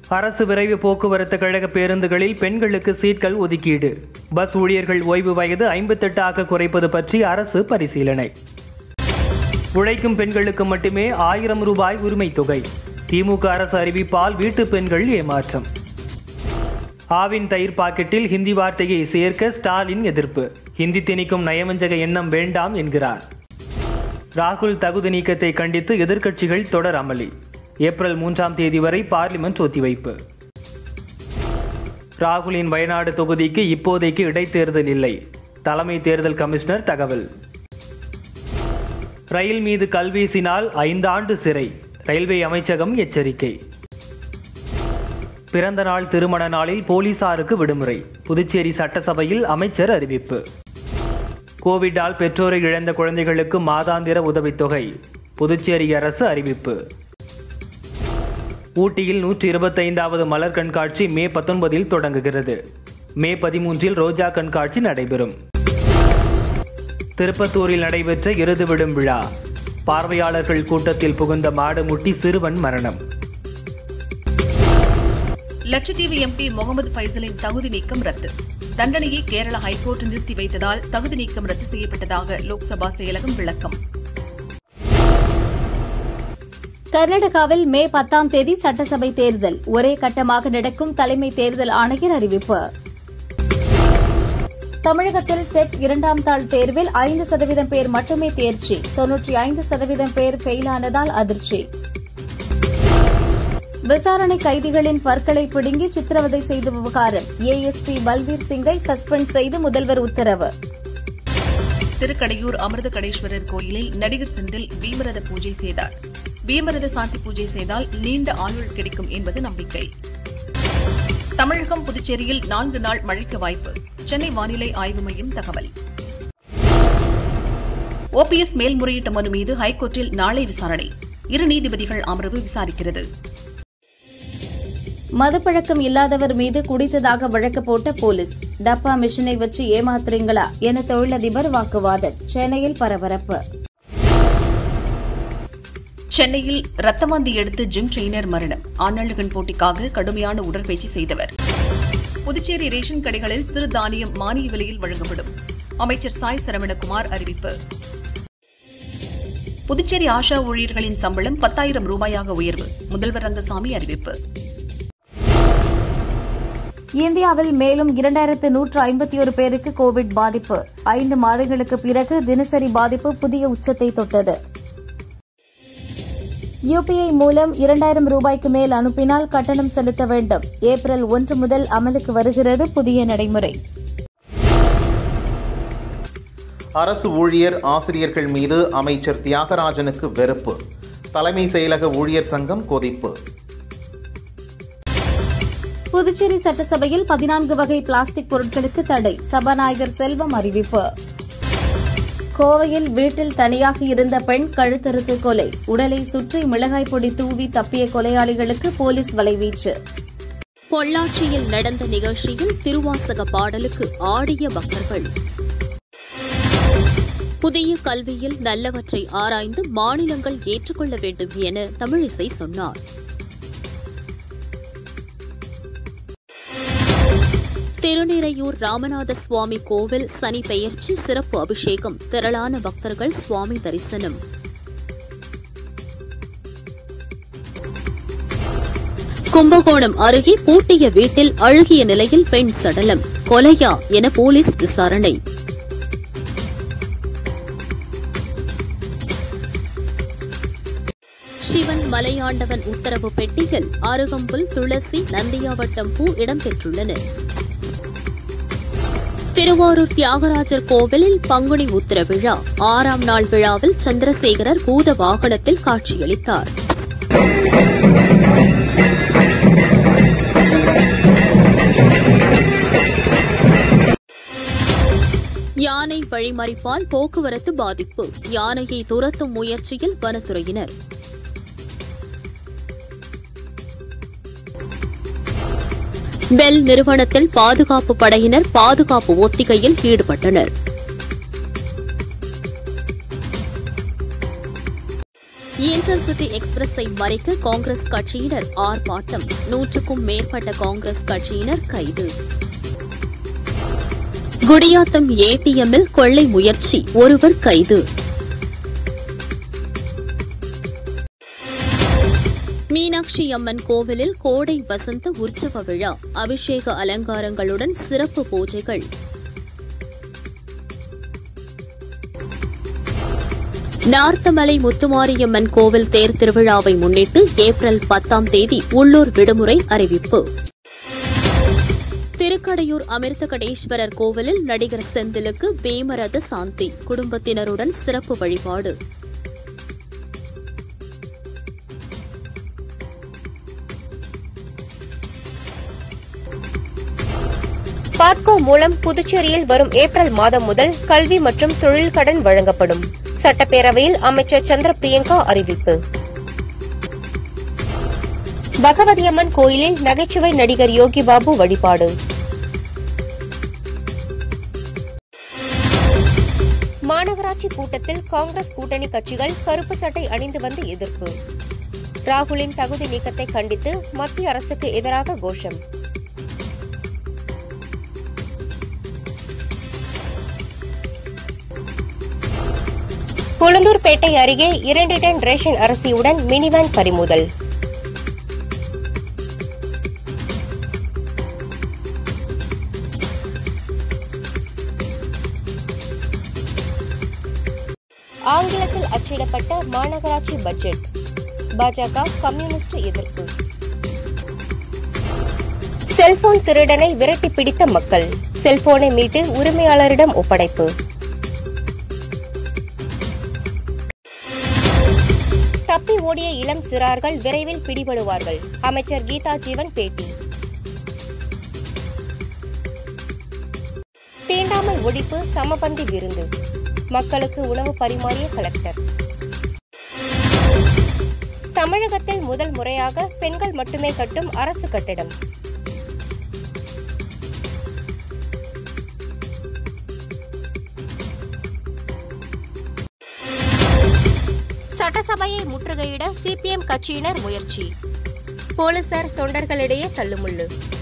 அரசு விரைவு போக்குவரத்து கழக பேருந்துகளில் பெண்களுக்கு சீட்கள் ஒதுக்கீடு பஸ் ஊழியர்கள் ஓய்வு வயது ஐம்பத்தெட்டு ஆக குறைப்பது பற்றி அரசு பரிசீலனை உழைக்கும் பெண்களுக்கு மட்டுமே ஆயிரம் ரூபாய் உரிமைத் தொகை திமுக அரசு அறிவிப்பால் வீட்டு பெண்கள் ஏமாற்றம் ஆவின் தயிர் பாக்கெட்டில் ஹிந்தி வார்த்தையை சேர்க்க ஸ்டாலின் எதிர்ப்பு ஹிந்தி திணிக்கும் நயவஞ்சக எண்ணம் வேண்டாம் என்கிறார் ராகுல் தகுதி நீக்கத்தை கண்டித்து எதிர்க்கட்சிகள் தொடர் அமளி ஏப்ரல் மூன்றாம் தேதி வரை பார்லிமெண்ட் ஒத்திவைப்பு ராகுலின் வயநாடு தொகுதிக்கு இப்போதைக்கு இடைத்தேர்தல் இல்லை தலைமை தேர்தல் கமிஷனர் தகவல் ரயில் மீது கல் வீசினால் ஐந்தாண்டு சிறை ரயில்வே அமைச்சகம் எச்சரிக்கை பிறந்த நாள் திருமண நாளில் போலீசாருக்கு விடுமுறை புதுச்சேரி சட்டசபையில் அமைச்சர் அறிவிப்பு கோவிட்டால் பெற்றோரை இழந்த குழந்தைகளுக்கு மாதாந்திர உதவித்தொகை புதுச்சேரி அரசு அறிவிப்பு ஊட்டியில் நூற்றி இருபத்தைந்தாவது மலர் கண்காட்சி மே பத்தொன்பதில் தொடங்குகிறது மே பதிமூன்றில் ரோஜா கண்காட்சி நடைபெறும் திருப்பத்தூரில் நடைபெற்ற எருது விடும் விழா பார்வையாளர்கள் கூட்டத்தில் புகுந்த மாடு முட்டி சிறுவன் மரணம் லட்சத்தீவு எம்பி முகமது ஃபைசலின் தகுதி நீக்கம் ரத்து தண்டனையை கேரள ஹைகோர்ட் நிறுத்தி வைத்ததால் தகுதி நீக்கம் ரத்து செய்யப்பட்டதாக லோக்சபா செயலகம் விளக்கம் கர்நாடகாவில் மே பத்தாம் தேதி சட்டசபை தேர்தல் ஒரே கட்டமாக நடக்கும் தலைமை தேர்தல் ஆணையர் அறிவிப்பு தமிழகத்தில் டெட் இரண்டாம் தாள் தேர்வில் ஐந்து சதவீதம் பேர் மட்டுமே தேர்ச்சி தொன்னூற்றி ஐந்து சதவீதம் பேர் ஃபெயிலானதால் அதிர்ச்சி விசாரணை கைதிகளின் பற்களை பிடுங்கி சித்திரவதை செய்த விவகாரம் ஏஎஸ்பி பல்வீர் சிங்கை சஸ்பெண்ட் செய்து முதல்வர் உத்தரவு திருக்கடையூர் அமிர்த கடேஸ்வரர் கோயிலில் நடிகர் செந்தில் பீமரத பூஜை செய்தார் பீமரத சாந்தி பூஜை செய்தால் நீண்ட ஆயுள் கிடைக்கும் என்பது நம்பிக்கை தமிழகம் புதுச்சேரியில் நான்கு நாள் மழைக்கு வாய்ப்பு சென்னை வானிலை ஆய்வு மையம் தகவல் ஓபிஎஸ் மேல்முறையீட்டு மனு மீது ஹைகோர்ட்டில் நாளை விசாரணை இரு நீதிபதிகள் அமர்வு விசாரிக்கிறது மதுப்பழக்கம் இல்லாதவர் மீது குடித்ததாக வழக்கு போட்ட போலீஸ் டப்பா மிஷினை வச்சு ஏமாத்துறீங்களா என தொழிலதிபர் வாக்குவாதம் சென்னையில் பரபரப்பு சென்னையில் ரத்தவாந்தி எடுத்து ஜிம் ட்ரெயினர் மரணம் ஆண்ணழுகன் போட்டிக்காக கடுமையான உடற்பயிற்சி செய்தவர் புதுச்சேரி ரேஷன் கடைகளில் சிறு தானியம் மானிய விலையில் வழங்கப்படும் அமைச்சர் சாய் சரவணகுமார் அறிவிப்பு புதுச்சேரி ஆஷா ஊழியர்களின் சம்பளம் பத்தாயிரம் ரூபாயாக உயர்வு முதல்வர் ரங்கசாமி அறிவிப்பு இந்தியாவில் மேலும் இரண்டாயிரத்து நூற்று ஐம்பத்தி ஒரு பேருக்கு கோவிட் பாதிப்பு ஐந்து மாதங்களுக்கு பிறகு தினசரி பாதிப்பு புதிய உச்சத்தை தொட்டது யுபிஐ மூலம் இரண்டாயிரம் ரூபாய்க்கு மேல் அனுப்பினால் கட்டணம் செலுத்த வேண்டும் ஏப்ரல் ஒன்று முதல் அமலுக்கு வருகிறது புதிய நடைமுறை அரசு ஊழியர் ஆசிரியர்கள் மீது அமைச்சர் தியாகராஜனுக்கு வெறுப்பு தலைமை செயலக ஊழியர் சங்கம் கொதிப்பு புதுச்சேரி சட்டசபையில் பதினான்கு வகை பிளாஸ்டிக் பொருட்களுக்கு தடை சபாநாயகர் செல்வம் அறிவிப்பு கோவையில் வீட்டில் தனியாக இருந்த பெண் கழுத்தறுத்து கொலை உடலை சுற்றி மிளகாய் பொடி தூவி தப்பிய கொலையாளிகளுக்கு போலீஸ் வலைவீச்சு பொள்ளாச்சியில் நடந்த நிகழ்ச்சியில் திருவாசக பாடலுக்கு ஆடிய பக்தர்கள் புதிய கல்வியில் நல்லவற்றை ஆராய்ந்து மாநிலங்கள் ஏற்றுக்கொள்ள வேண்டும் என தமிழிசை சொன்னார் திருநிறையூர் ராமநாத சுவாமி கோவில் சனி பெயர்ச்சி சிறப்பு அபிஷேகம் திரளான பக்தர்கள் சுவாமி தரிசனம் கும்பகோணம் அருகே பூட்டிய வீட்டில் அழுகிய நிலையில் பெண் சடலம் கொலையா என போலீஸ் விசாரணை சிவன் மலையாண்டவன் உத்தரவு பெட்டியில் அருகம்புல் துளசி நந்தியாவட்டம் பூ இடம்பெற்றுள்ளன திருவாரூர் தியாகராஜர் கோவிலில் பங்குனி உத்திர விழா ஆறாம் நாள் விழாவில் சந்திரசேகரர் பூத வாகனத்தில் காட்சியளித்தார் யானை வழிமறிப்பால் போக்குவரத்து பாதிப்பு யானையை துரத்தும் முயற்சியில் வனத்துறையினர் பெல் நிறுவனத்தில் பாதுகாப்பு படையினர் பாதுகாப்பு ஒத்திகையில் ஈடுபட்டனர் இன்டர்சிட்டி எக்ஸ்பிரஸை மறைக்க காங்கிரஸ் கட்சியினர் ஆர்ப்பாட்டம் நூற்றுக்கும் மேற்பட்ட காங்கிரஸ் கட்சியினர் கைது குடியாத்தம் ஏடிஎம்மில் கொள்ளை முயற்சி ஒருவர் கைது மீனாட்சி அம்மன் கோவிலில் கோடை வசந்த உற்சவ விழா அபிஷேக அலங்காரங்களுடன் சிறப்பு பூஜைகள் நார்த்தமலை முத்துமாரியம்மன் கோவில் தேர் திருவிழாவை முன்னிட்டு ஏப்ரல் பத்தாம் தேதி உள்ளூர் விடுமுறை அறிவிப்பு திருக்கடையூர் அமிர்தகடேஸ்வரர் கோவிலில் நடிகர் செந்திலுக்கு பேமரத சாந்தி குடும்பத்தினருடன் சிறப்பு வழிபாடு பாட்கோ மூலம் புதுச்சேரியில் வரும் ஏப்ரல் மாதம் முதல் கல்வி மற்றும் தொழில் கடன் வழங்கப்படும் சட்டப்பேரவையில் அமைச்சர் சந்திர பிரியங்கா அறிவிப்பு பகவதியம்மன் கோயிலில் நகைச்சுவை நடிகர் யோகி பாபு வழிபாடு மாநகராட்சி கூட்டத்தில் காங்கிரஸ் கூட்டணி கட்சிகள் கருப்பு சட்டை அணிந்து வந்து எதிர்ப்பு ராகுலின் தகுதி நீக்கத்தை கண்டித்து மத்திய அரசுக்கு எதிராக கோஷம் உளுந்தூர்பேட்டை அருகே இரண்டு டன் ரேஷன் அரிசியுடன் மினிவேன் பறிமுதல் ஆங்கிலத்தில் அச்சிடப்பட்ட மாநகராட்சி பட்ஜெட் பாஜக கம்யூனிஸ்ட் எதிர்ப்பு செல்போன் திருடனை விரட்டி பிடித்த மக்கள் செல்போனை மீட்டு உரிமையாளரிடம் ஒப்படைப்பு தப்பி ஓடிய இளம் சிறார்கள் விரைவில் பிடிபடுவார்கள் அமைச்சர் கீதா ஜீவன் பேட்டி தீண்டாமை ஒழிப்பு சமபந்தி விருந்து மக்களுக்கு உணவு பரிமாறிய கலெக்டர் தமிழகத்தில் முதல் முறையாக பெண்கள் மட்டுமே கட்டும் அரசு கட்டிடம் சட்டசபையை முற்றுகையிட சிபிஎம் கட்சியினர் முயற்சி போலீசார் தொண்டர்களிடையே தள்ளுமுள்ளு